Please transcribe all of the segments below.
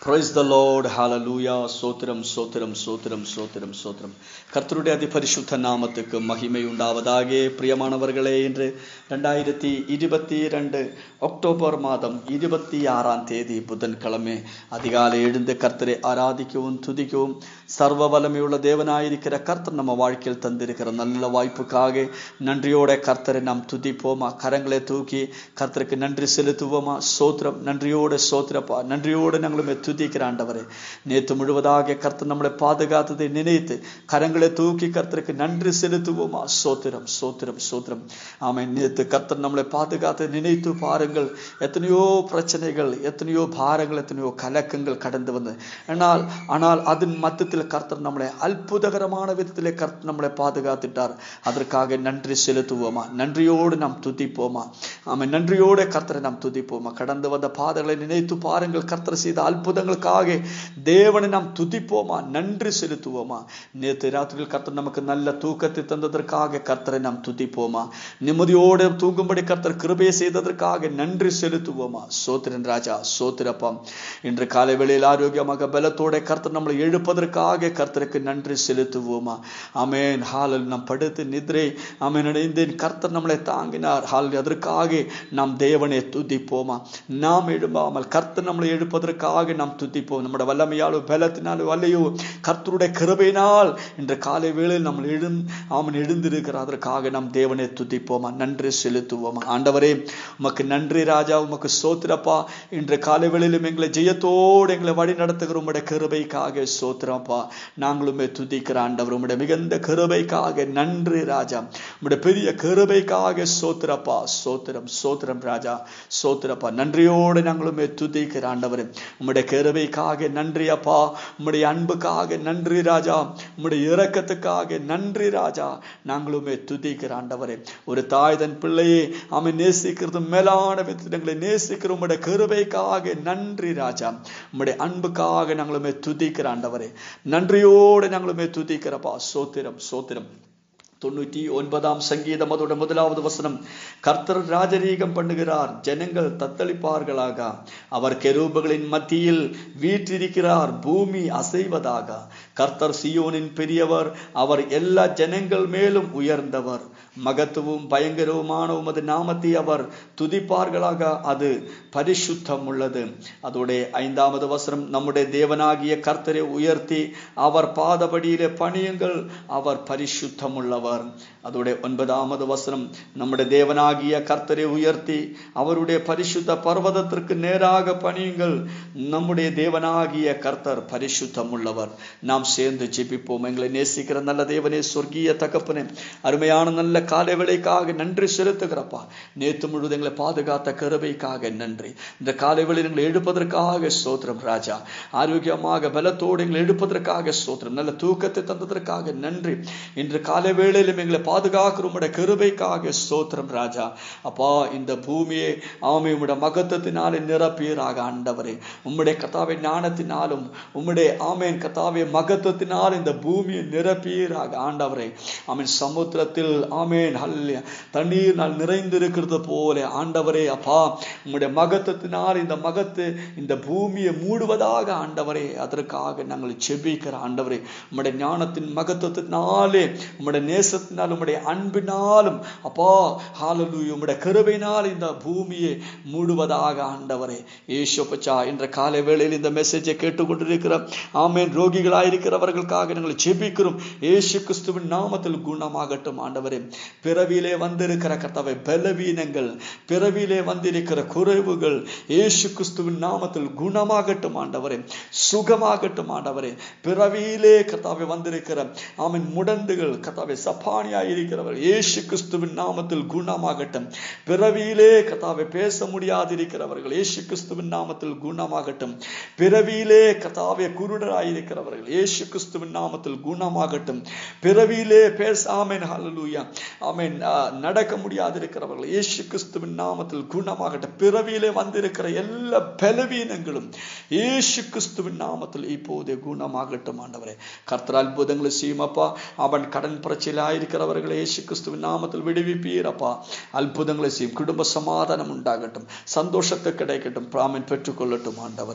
price the lord hallelujah സോത്തിരം സോത്തിരം സോത്തിരം സോത്തിരം സോത്തിരം கர்த்தருடைய அதிபரிசுத்த நாமத்துக்கு மகிமையுண்டாவதாக பிரியமானவர்களே இன்று ரெண்டாயிரத்தி இருபத்தி ரெண்டு அக்டோபர் மாதம் இருபத்தி ஆறாம் தேதி புதன்கிழமை அதிகாலை எழுந்து கர்த்தரை ஆராதிக்கவும் துதிக்கவும் சர்வ வல்லமையுள்ள தேவனாயிருக்கிற கர்த்தர் நம்ம வாழ்க்கையில் தந்திருக்கிற நல்ல வாய்ப்புக்காக நன்றியோட கர்த்தரை நாம் துதிப்போமா கரங்களை தூக்கி கர்த்தருக்கு நன்றி செலுத்துவோமா சோத்திரம் நன்றியோட சோத்திரப்பா நன்றியோடு நாங்களுமே துதிக்கிற ஆண்டவரே நேற்று முழுவதாக கர்த்தர் நம்மளை பாதுகாத்ததை நினைத்து கரங்களை தூக்கி கர்த்தருக்கு நன்றி செலுத்துவோமா சோத்திரம் சோத்திரம் சோத்திரம் ஆமை நேற்று கர்த்தர் நம்மளை பாதுகாத்து நினைத்து பாருங்கள் எத்தனையோ பிரச்சனைகள் எத்தனையோ பாரங்கள் எத்தனையோ கலக்கங்கள் கடந்து வந்தது ஆனால் ஆனால் அதன் மத்தத்தில் கர்த்தர் நம்மளை அற்புதகரமான விதத்திலே கர்த்தர் நம்மளை பாதுகாத்துட்டார் அதற்காக நன்றி செலுத்துவோமா நன்றியோடு நாம் துதிப்போமா ஆமை நன்றியோடு கர்த்தரை நாம் துதிப்போமா கடந்து வந்த பாதைகளை நினைத்து பாருங்கள் கர்த்தர் செய்த அற்புதங்களுக்காக தேவனை நாம் துதிப்போமா நன்றி செலுத்துவோமா நேற்று ராத்திரியில் கர்த்தர் நமக்கு நல்ல தூக்கத்தை தந்ததற்காக கர்த்தரை நாம் துதிப்போமா நிம்மதியோடு தூங்கும்படி கர்த்தர் கிருபையை செய்ததற்காக நன்றி செலுத்துவோமா சோத்திரன் ராஜா சோத்திரப்பம் இன்று காலை வேளையில் ஆரோக்கியமாக பலத்தோட கர்த்தர் நம்மளை எழுப்பதற்காக கர்த்தருக்கு நன்றி செலுத்துவோமா அமேன் ஹாலில் நாம் படுத்து நிதிரை அமேன் இணைந்தேன் கர்த்தர் நம்மளை தாங்கினார் ஹால் அதற்காக நாம் தேவனை துதிப்போமா நாம் எழும்பாமல் கர்த்தர் நம்மளை எழுப்பதற்காக நாம் துதிப்போம் நம்முடைய வல்லமையாலோ பலத்தினாலோ அல்லையோ கர்த்தருடைய கிருபையினால் இன்று காலை வேளையில் நம்ம எழுந் அவன் எழுந்திருக்கிற அதற்காக நாம் தேவனை துதிப்போமா நன்றி செலுத்துவோமா ஆண்டவரே உமக்கு நன்றி ராஜா உமக்கு சோத்திரப்பா இன்று காலை வேளையிலும் எங்களை ஜெயத்தோடு எங்களை வழி நடத்துகிற உம்முடைய கிருபைக்காக சோத்திரப்பா நாங்களுமே துதிக்கிற ஆண்டவர் உம்முடைய மிகுந்த கிருபைக்காக நன்றி ராஜா உம்முடைய பெரிய கிருபைக்காக சோத்திரப்பா சோத்திரம் சோத்திரம் ராஜா சோத்திரப்பா நன்றியோடு நாங்களுமே துதிக்கிற ஆண்டவர் உம்முடைய கிருபைக்காக நன்றி அப்பா உம்முடைய அன்புக்காக நன்றி ராஜா உம்முடைய இரக்கத்துக்காக நன்றி ராஜா நாங்களுமே துதிக்கிற ஆண்டவரே ஒரு தாய் தன் பிள்ளையை அவன் நேசிக்கிறது மேலான விதங்களை நேசிக்கிற உம்முடைய கிருபைக்காக நன்றி ராஜா உம்முடைய அன்புக்காக நாங்களுமே துதிக்கிற ஆண்டவரே நன்றியோடு நாங்களுமே துதிக்கிறப்பா சோத்திரம் சோத்திரம் தொண்ணூற்றி ஒன்பதாம் சங்கீதம் அதோட முதலாவது வசனம் கர்த்தர் ராஜரீகம் பண்ணுகிறார் ஜனங்கள் தத்தளிப்பார்களாக அவர் கெரூபுகளின் மத்தியில் வீற்றிருக்கிறார் பூமி அசைவதாக கர்த்தர் சியோனின் பெரியவர் அவர் எல்லா ஜனங்கள் மேலும் உயர்ந்தவர் மகத்துவம் பயங்கரவுமான உமது நாமத்தை அவர் துதிப்பார்களாக அது பரிசுத்தம் உள்ளது அதோடைய ஐந்தாவது வசனம் நம்முடைய தேவனாகிய கர்த்தரை உயர்த்தி அவர் பாதபடியிலே பணியுங்கள் அவர் பரிசுத்தம் உள்ளவர் அதோடைய ஒன்பதாவது வசனம் நம்முடைய தேவனாகிய கர்த்தரை உயர்த்தி அவருடைய பரிசுத்த பர்வதத்திற்கு நேராக பணியுங்கள் நம்முடைய தேவனாகிய கர்த்தர் பரிசுத்தம் உள்ளவர் நாம் சேர்ந்து ஜெபிப்போம் எங்களை நேசிக்கிற நல்ல தேவனே சொர்க்கிய தகப்பனே அருமையான நல்ல காலை வேளைக்காக நன்றி செலுத்துகிறப்பா நேற்று முழுவதும் எங்களை பாதுகாத்த கருவைக்காக நன்றி இந்த காலை வேளையில் எங்களை எடுப்பதற்காக சோத்திரம் ராஜா ஆரோக்கியமாக பலத்தோடு எங்களை எடுப்பதற்காக சோத்திரம் நல்ல தூக்கத்தை தந்ததற்காக நன்றி இன்று காலை வேளையிலும் எங்களை பாதுகாக்கிற உடைய கருவைக்காக சோத்திரம் ராஜா அப்பா இந்த பூமியை ஆமை உம்முடைய மகத்துவத்தினாலே நிரப்பீராக ஆண்டவரே உம்முடைய கத்தாவை ஞானத்தினாலும் உம்முடைய ஆமேன் கத்தாவை மகத்துவத்தினால் இந்த பூமியை நிரப்பீராக ஆண்டவரே ஆமீன் சமுத்திரத்தில் ஆமேன் ஹல்ல தண்ணீர் நாள் நிறைந்திருக்கிறது போல ஆண்டவரே அப்பா உம்முடைய மகத்துவத்தினால் இந்த மகத்து இந்த பூமியை மூடுவதாக ஆண்டவரே அதற்காக நாங்கள் செபிக்கிற ஆண்டவரே உம்முடைய ஞானத்தின் மகத்துவத்தினாலே உம்முடைய நேசத்தினால் உம்முடைய அன்பினாலும் அப்பா ஹாலலு உம்முடைய கருவினால் இந்த பூமியை மூடுவதாக ஆண்டவரே ஏசோபச்சா என்ற காலை வேளையில் இந்த மெசேஜை கேட்டுக்கொண்டிருக்கிற ஆமேன் ரோகிகளாயிருக்கிறவர்களுக்காக நாங்கள் ஜெபிக்கிறோம் ஏசு கிறிஸ்துவின் நாமத்தில் குணமாகட்டும் ஆண்டவரே பிறவியிலே வந்திருக்கிற கர்த்தாவை பலவீனங்கள் பிறவியிலே வந்திருக்கிற குறைவுகள் ஏசு கிறிஸ்துவின் நாமத்தில் குணமாகட்டும் ஆண்டவரே சுகமாகட்டும் ஆண்டவரே பிறவியிலே கர்த்தாவை வந்திருக்கிற ஆமன் முடந்துகள் கர்த்தாவை சப்பானியாய் இருக்கிறவர் ஏசு கிறிஸ்துவின் நாமத்தில் குணமாகட்டும் பிறவியிலே கர்த்தாவை பேச முடியாதிருக்கிறவர்கள் ஏசு கிறிஸ்துவின் நாமத்தில் குணமாகட்டும் பிறவியிலே கர்த்தாவை குருடராயிருக்கிறவர்கள் ஏசு கிறிஸ்துவின் நாமத்தில் குணமாகட்டும் பிறவியிலே பேச ஆமேன் ஹalleluya ஆமேன் நடக்க முடியாதிருக்கிறவர்கள் இயேசு கிறிஸ்துவின் நாமத்தில் குணமாகட்டும் பிறவியிலே வந்திருக்கிற எல்லா பலவீனங்களும் இயேசு கிறிஸ்துவின் நாமத்தில் இப்போதே குணமாகட்டும் ஆண்டவரே கர்த்தர் அற்புதங்களை செய்யுமப்பா அவன் கடன் பிரச்சனையில் ஆயிருக்கிறவர்களை இயேசு கிறிஸ்துவின் நாமத்தில் விடுவிப்பீரப்பா அற்புதங்களை செய்யும் குடும்ப சமாதானம் உண்டாகட்டும் சந்தோஷத்தை கிடைக்கட்டும் பிராமின் பெற்றுக்கொள்ளட்டும் ஆண்டவரே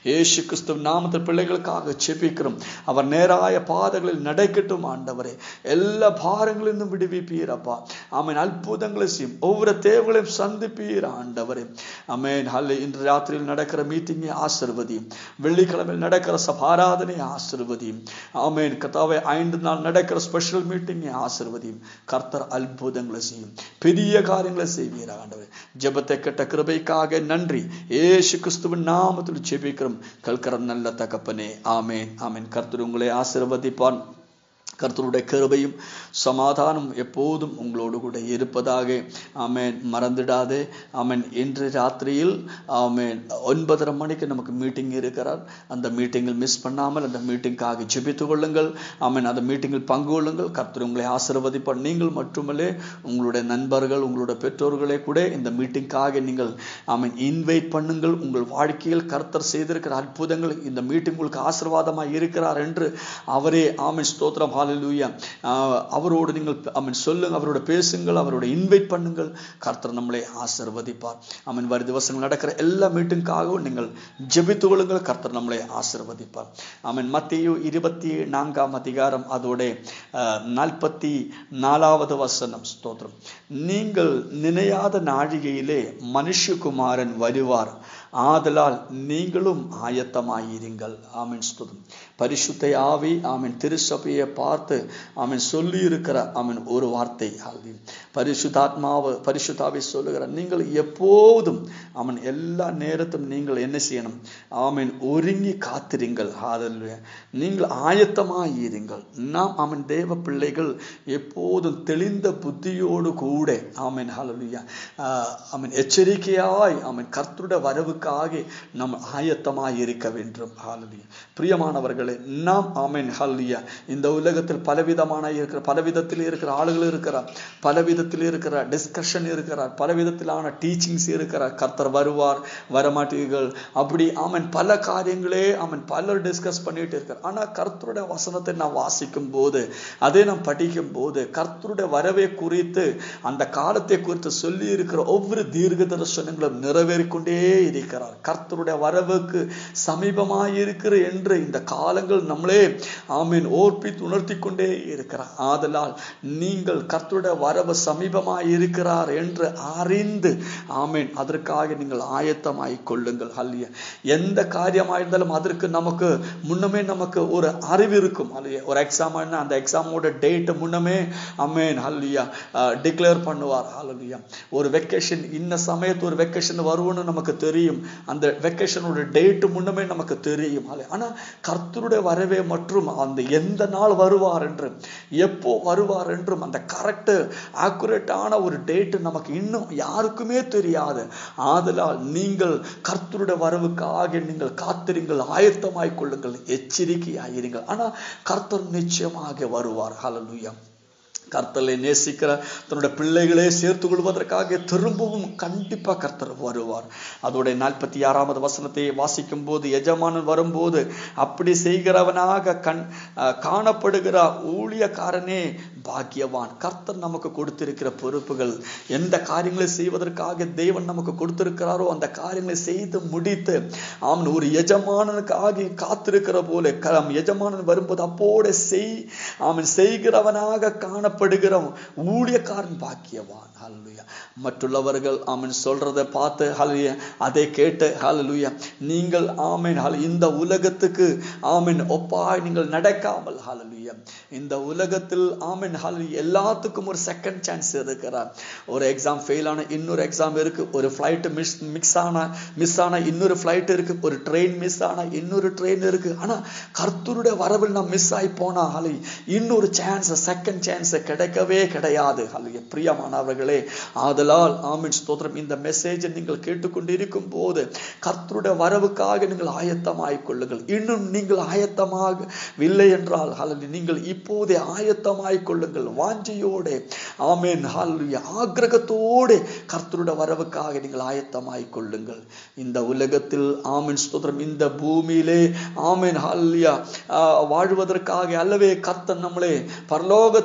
இயேசு கிறிஸ்துவ நாமத்தில் பிள்ளைகளுக்காக செபிக்கிறோம் அவர் நேராய பாதைகளில் நடக்கட்டும் ஆண்டவரே எல்லா பாரங்களிலிருந்தும் விடுவிப்பீரப்பா ஆமென் அற்புதங்களை செய்யும் ஒவ்வொரு தேவைகளையும் சந்திப்பீர் ஆண்டவரே ஆமென் ஹல்லே இன்று ராத்திரியில் நடக்கிற மீட்டிங்கை ஆசிர்வதியும் வெள்ளிக்கிழமையில் நடக்கிற சபாராதனை ஆசிர்வதியும் ஆமென் கத்தாவை ஐந்து நாள் நடக்கிற ஸ்பெஷல் மீட்டிங்கை ஆசிர்வதியும் கர்த்தர் அற்புதங்களை செய்யும் பெரிய காரியங்களை செய்வீர் ஆண்டவர் ஜெபத்தை கெட்ட கிருபைக்காக நன்றி ஏசு கிறிஸ்துவின் நாமத்தில் ஜெபிக்கிறோம் கல்கரம் நல்ல தகப்பனே ஆமேன் ஆமேன் கர்த்தர் உங்களை ஆசிர்வதிப்பான் கர்த்தருடைய கிருபையும் சமாதானம் எப்போதும் உங்களோடு கூட இருப்பதாக ஆமேன் மறந்துடாதே ஆமேன் இன்று ராத்திரியில் ஆமேன் ஒன்பதரை மணிக்கு நமக்கு மீட்டிங் இருக்கிறார் அந்த மீட்டிங்கில் மிஸ் பண்ணாமல் அந்த மீட்டிங்காக ஜெபித்து கொள்ளுங்கள் ஆமேன் அந்த மீட்டிங்கில் பங்கு கொள்ளுங்கள் கர்த்தர் உங்களை ஆசீர்வதிப்பார் நீங்கள் மட்டுமல்லே உங்களுடைய நண்பர்கள் உங்களுடைய பெற்றோர்களை கூட இந்த மீட்டிங்காக நீங்கள் ஆமேன் இன்வைட் பண்ணுங்கள் உங்கள் வாழ்க்கையில் கர்த்தர் செய்திருக்கிற அற்புதங்கள் இந்த மீட்டிங் உங்களுக்கு ஆசீர்வாதமாக இருக்கிறார் என்று அவரே ஆமேன் ஸ்தோத்திரம் ஹalleluya அவரோடு நீங்கள் ஆமென் சொல்லுங்க அவரோட பேசுங்கள் அவரோட இன்வைட் பண்ணுங்கள் கர்த்தர் நம்மளை ஆசிர்வதிப்பார் ஆமென் வரும் திவசங்கள் நடக்கிற எல்லா மீட்டிங்காகவும் நீங்கள் ஜெபித்து கொள்ளுங்கள் கர்த்தர் நம்மளை ஆசிர்வதிப்பார் ஆமென் மத்திய இருபத்தி நான்காம் அதிகாரம் அதோட நாற்பத்தி நாலாவது வசனம் ஸ்தோத்திரம் நீங்கள் நினையாத நாழிகையிலே மனுஷகுமாரன் வருவார் ஆதலால் நீங்களும் ஆயத்தமாயிருங்கள் ஆமென் ஸ்துதம் பரிசுத்த ஆவி ஆமென் திருச்சபையை பார்த்து ஆமென் சொல்லி இருக்கிற ஆமென் ஒரு வார்த்தை ஆல்வி பரிசுத்தாத்மாவை பரிசுத்தாவை சொல்லுகிற நீங்கள் எப்போதும் அவன் எல்லா நேரத்தும் நீங்கள் என்ன செய்யணும் ஆமென் ஒருங்கி காத்திருங்கள் ஆதல்வே நீங்கள் ஆயத்தமாயிருங்கள் நாம் அவன் தேவ பிள்ளைகள் எப்போதும் தெளிந்த புத்தியோடு கூட ஆமென் ஹalleluya ஆமென் எச்சரிக்கையாய் ஆமென் கர்த்தருடைய வரவுக்காக நாம் ஆயத்தமாய் இருக்க வேண்டும் ஹalleluya பிரியமானவர்களே நாம் ஆமென் ஹalleluya இந்த உலகத்தில் பலவிதமான இருக்கிற பலவிதத்தில் இருக்கிற ஆளுகள் இருக்கிறார் பலவிதத்தில் இருக்கிற டிஸ்கஷன் இருக்கிறார் பலவிதத்திலான டீச்சிங்ஸ் இருக்கிறார் கர்த்தர் வருவார் வரமாட்டீர்கள் அப்படி ஆமென் பல காரியங்களே ஆமென் பலர் டிஸ்கஸ் பண்ணிட்டு இருக்கார் ஆனா கர்த்தருடைய வசனத்தை நான் வாசிக்கும் போது அதை நான் படிக்கும் போது கர்த்தருடைய வரவை குறித்து அந்த காலத்தை குறித்து சொல்லி இருக்கிற ஒவ்வொரு தீர்க்க தரிசனங்களும் நிறைவேறிக்கொண்டே இருக்கிறார் கர்த்தருடைய வரவுக்கு சமீபமாய் இருக்கிற என்று இந்த காலங்கள் நம்மளே ஆமீன் ஓர்ப்பித்து உணர்த்தி கொண்டே இருக்கிறார் ஆதலால் நீங்கள் கர்த்தருடைய வரவு சமீபமாய் இருக்கிறார் என்று அறிந்து ஆமீன் அதற்காக நீங்கள் ஆயத்தமாய் கொள்ளுங்கள் அல்லையா எந்த காரியமாயிருந்தாலும் அதற்கு நமக்கு முன்னமே நமக்கு ஒரு அறிவு இருக்கும் அல்லையா ஒரு எக்ஸாம் அந்த எக்ஸாமோட டேட் முன்னமே அமேன் அல்லையா டிக்ளேர் பண்ணுவார் அல்லையா ஒரு வெக்கேஷன் இன்ன சமயத்து ஒரு வெக்கேஷன் வரும்னு நமக்கு தெரியும் அந்த வெக்கேஷனோட டேட் முன்னமே நமக்கு தெரியும் ஆனா கர்த்தருடைய வரவே மற்றும் அந்த எந்த நாள் வருவார் என்று எப்போ வருவார் என்றும் அந்த கரெக்ட் ஆக்குரேட்டான ஒரு டேட் நமக்கு இன்னும் யாருக்குமே தெரியாது ஆதலால் நீங்கள் கர்த்தருடைய வரவுக்காக நீங்கள் காத்திருங்கள் ஆயத்தமாய் கொள்ளுங்கள் எச்சரிக்கையாயிருங்கள் ஆனா கர்த்தர் நிச்சயமாக வருவார் ஹalleluya கர்த்தரை நேசிக்கிற தன்னுடைய பிள்ளைகளே சேர்த்து கொள்வதற்காக திரும்பவும் கண்டிப்பா கர்த்தர் வருவார் அதோட நாற்பத்தி ஆறாவது வசனத்தை வாசிக்கும் போது எஜமானன் வரும்போது அப்படி செய்கிறவனாக கண் காணப்படுகிற ஊழியக்காரனே பாக்கியவான் கர்த்தர் நமக்கு கொடுத்திருக்கிற பொறுப்புகள் எந்த காரியங்களை செய்வதற்காக தேவன் நமக்கு கொடுத்திருக்கிறாரோ அந்த காரியங்களை செய்து முடித்து அவன் ஒரு எஜமானனுக்காக காத்திருக்கிற போல எஜமானன் வரும்போது அப்போட செய் அவன் செய்கிறவனாக காணப்படுகிற ஊழியக்காரன் பாக்கியவான் ஹalleluya மற்றுள்ளவர்கள் ஆமன் சொல்றதை பார்த்து ஹalleluya அதை கேட்டு ஹalleluya நீங்கள் ஆமென் இந்த உலகத்துக்கு ஆமென் ஒப்பாய் நீங்கள் நடக்காமல் ஹalleluya இந்த உலகத்தில் ஆமென் ஹalleluya எல்லாத்துக்கும் ஒரு செகண்ட் சான்ஸ் இருக்கிறார் ஒரு எக்ஸாம் ஃபெயில் ஆன இன்னொரு எக்ஸாம் இருக்கு ஒரு ஃப்ளைட் மிஸ் மிக்ஸ் ஆன மிஸ் ஆன இன்னொரு ஃப்ளைட் இருக்கு ஒரு ட்ரெயின் மிஸ் ஆன இன்னொரு ட்ரெயின் இருக்கு ஆனா கர்த்தருடைய வரவில் நான் மிஸ் ஆகி போனா ஹலை இன்னொரு சான்ஸ் செகண்ட் சான்ஸ் கிடைக்கவே கிடையாது ஹலை பிரியமானவர்களே ஆதலால் ஆமின் ஸ்தோத்திரம் இந்த மெசேஜை நீங்கள் கேட்டுக்கொண்டிருக்கும் போது கர்த்தருடைய வரவுக்காக நீங்கள் ஆயத்தமாய் கொள்ளுங்கள் இன்னும் நீங்கள் ஆயத்தமாக இல்லை என்றால் ஹலலி நீங்கள் இப்போதே ஆயத்தமாய் கொள்ளுங்கள் வாஞ்சியோட ஆமேன் ஹல்லுயா ஆக்கிரகத்தோடு கர்த்தருடைய வரவுக்காக நீங்கள் ஆயத்தமாய் கொள்ளுங்கள் இந்த உலகத்தில் ஆமீன் ஸ்தோத்திரம் இந்த பூமியிலே ஆமீன் ஹல்லியா வாழ்வதற்காக அல்லவே கர்த்தன் நம்மளே பரலோகத்தில் நம்மளை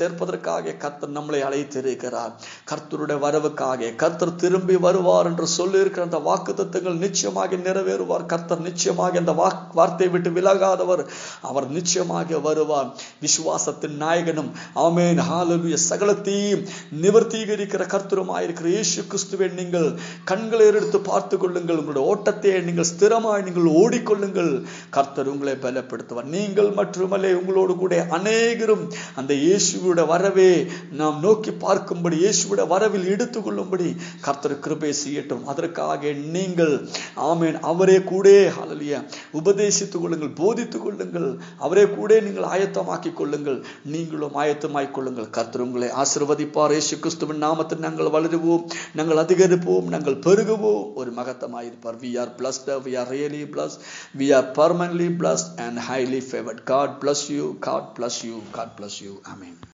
சேர்ப்பதற்காக கர்த்தர் நம்மளை அழைத்திருக்கிறார் கர்த்தருடைய வரவுக்காக கர்த்தர் திரும்பி வருவார் என்று சொல்லியிருக்கிற அந்த வாக்கு தத்துவங்கள் நிச்சயமாக நிறைவேறுவார் கர்த்தர் நிச்சயமாக அந்த வார்த்தை விட்டு விலகாதவர் அவர் நிச்சயமாக வருவார் விசுவாசத்தின் நாயகனும் ஆமேன் ஹாலலுய சகலத்தையும் நிவர்த்தீகரிக்கிற கர்த்தருமாயிருக்கிற இயேசு கிறிஸ்துவை நீங்கள் கண்களை எடுத்து பார்த்து கொள்ளுங்கள் உங்களுடைய ஓட்டத்தை நீங்கள் ஸ்திரமாய் நீங்கள் ஓடிக்கொள்ளுங்கள் கர்த்தர் உங்களை பலப்படுத்துவார் நீங்கள் மட்டுமல்ல உங்களோடு கூட அநேகரும் அந்த இயேசுவோட வரவே நாம் நோக்கி பார்க்கும்படி இயேசுவோட வரவில் எடுத்துக்கொள்ளும்படி கர்த்தர் கிருபை செய்யட்டும் அதற்காக நீங்கள் ஆமேன் அவரே கூட ஹalleluya உபதேசித்துக் கொள்ளுங்கள் போதித்துக் கொள்ளுங்கள் அவரே கூட நீங்கள் ஆயத்தமாக்கிக் கொள்ளுங்கள் நீங்களும் ஆயத்தமாக்கிக் கொள்ளுங்கள் கர்த்தர் உங்களை ஆசிர்வதிப்பார் இயேசு கிறிஸ்துவின் நாமத்தில் நாங்கள் வளருவோம் நாங்கள் அதிகரிப்போம் நாங்கள் பெருகுவோம் ஒரு மகத்தமாயிருப்பார் we are blessed we are really blessed we are permanently blessed and highly favored god bless you god bless you god bless you amen